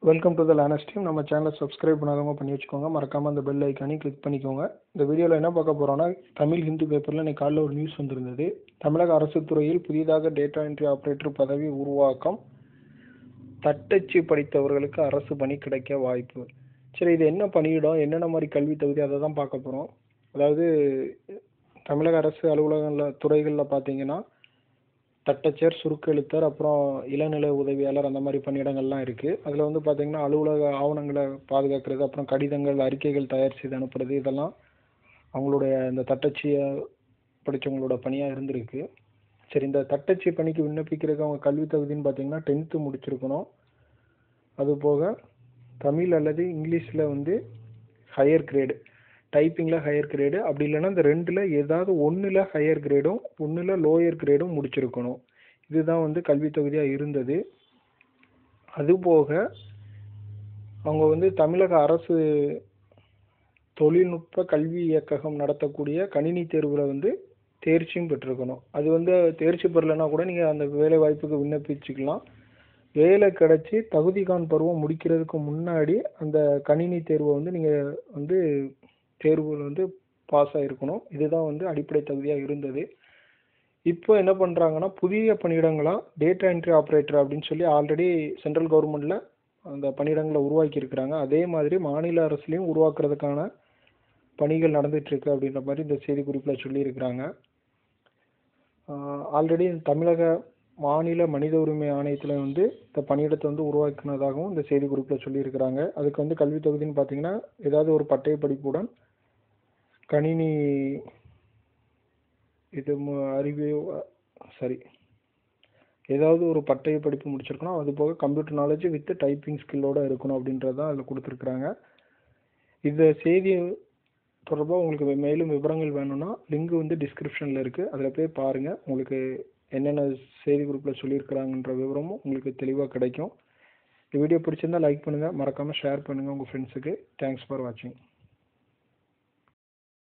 welcome to the lanes team நம்ம சேனலை subscribe பண்ணாதவங்க பண்ணி வச்சுக்கோங்க மறக்காமல் அந்த பெல் ஐக்கானையும் கிளிக் பண்ணிக்கோங்க இந்த வீடியோவில் என்ன பார்க்க போகிறோம்னா தமிழ் ஹிந்து பேப்பரில் இன்னைக்கு காலைல ஒரு நியூஸ் வந்திருந்தது தமிழக அரசு துறையில் புதிதாக டேட்டா என்ட்ரி ஆப்ரேட்டர் பதவி உருவாக்கம் தட்டச்சு படித்தவர்களுக்கு அரசு பணி கிடைக்க வாய்ப்பு சரி இது என்ன பணியிடம் என்னென்ன மாதிரி கல்வி தகுதி அதை தான் பார்க்க போகிறோம் அதாவது தமிழக அரசு அலுவலகங்களில் துறைகளில் பார்த்தீங்கன்னா தட்டச்சர் சுருக்கெழுத்தர் அப்புறம் இளநிலை உதவியாளர் அந்த மாதிரி பணியிடங்கள்லாம் இருக்குது அதில் வந்து பார்த்திங்கன்னா அலுவலக ஆவணங்களை பாதுகாக்கிறது அப்புறம் கடிதங்கள் அறிக்கைகள் தயார் செய்து அனுப்புறது இதெல்லாம் அவங்களுடைய இந்த தட்டச்சியை படித்தவங்களோட பணியாக இருந்திருக்கு சரி இந்த தட்டச்சி பணிக்கு விண்ணப்பிக்கிறதுக்கு அவங்க கல்வி தகுதின்னு பார்த்தீங்கன்னா டென்த்து முடிச்சிருக்கணும் அது போக தமிழ் அல்லது இங்கிலீஷில் வந்து ஹையர் கிரேடு டைப்பிங்கில் ஹையர் கிரேடு அப்படி இல்லைன்னா இந்த ரெண்டில் ஏதாவது ஒன்றில் ஹையர் கிரேடும் ஒன்றில் லோயர் கிரேடும் முடிச்சிருக்கணும் இதுதான் வந்து கல்வி தகுதியாக இருந்தது அதுபோக அவங்க வந்து தமிழக அரசு தொழில்நுட்ப கல்வி இயக்ககம் நடத்தக்கூடிய கணினி தேர்வில் வந்து தேர்ச்சியும் பெற்றிருக்கணும் அது வந்து தேர்ச்சி பெறலைன்னா கூட நீங்கள் அந்த வேலை வாய்ப்புக்கு விண்ணப்பிச்சுக்கலாம் வேலை கிடச்சி தகுதிகான் பருவம் முடிக்கிறதுக்கு முன்னாடி அந்த கணினி தேர்வை வந்து நீங்கள் வந்து தேர்வில் வந்து பாஸ் ஆகிருக்கணும் இதுதான் வந்து அடிப்படை தகுதியாக இருந்தது இப்போ என்ன பண்ணுறாங்கன்னா புதிய பணியிடங்களாக டேட்டா என்ட்ரி ஆப்ரேட்டர் அப்படின்னு சொல்லி ஆல்ரெடி சென்ட்ரல் கவர்மெண்ட்டில் அந்த பணியிடங்களை உருவாக்கி இருக்கிறாங்க அதே மாதிரி மாநில அரசுலேயும் உருவாக்குறதுக்கான பணிகள் நடந்துகிட்ருக்கு அப்படின்ற மாதிரி இந்த செய்திக்குறிப்பில் சொல்லியிருக்கிறாங்க ஆல்ரெடி தமிழக மாநில மனித உரிமை ஆணையத்தில் வந்து இந்த பணியிடத்தை வந்து உருவாக்கினதாகவும் இந்த செய்திக்குறிப்பில் சொல்லியிருக்கிறாங்க அதுக்கு வந்து கல்வி தகுதின்னு பார்த்தீங்கன்னா ஏதாவது ஒரு பட்டய படிப்புடன் கணினி இது அறிவு சரி ஏதாவது ஒரு பட்டய படிப்பு முடிச்சிருக்கணும் அது போக கம்ப்யூட்டர் நாலேஜ் வித் டைப்பிங் ஸ்கில்லோட இருக்கணும் அப்படின்றது தான் அதில் கொடுத்துருக்குறாங்க இந்த செய்தி தொடர்பாக உங்களுக்கு மேலும் விவரங்கள் வேணும்னா லிங்க் வந்து டிஸ்கிரிப்ஷனில் இருக்குது அதில் போய் பாருங்கள் உங்களுக்கு என்னென்ன செய்தி குரூப்பில் சொல்லியிருக்கிறாங்கன்ற விவரமும் உங்களுக்கு தெளிவாக கிடைக்கும் இந்த வீடியோ பிடிச்சிருந்தால் லைக் பண்ணுங்கள் மறக்காமல் ஷேர் பண்ணுங்கள் உங்கள் ஃப்ரெண்ட்ஸுக்கு தேங்க்ஸ் ஃபார் வாட்சிங்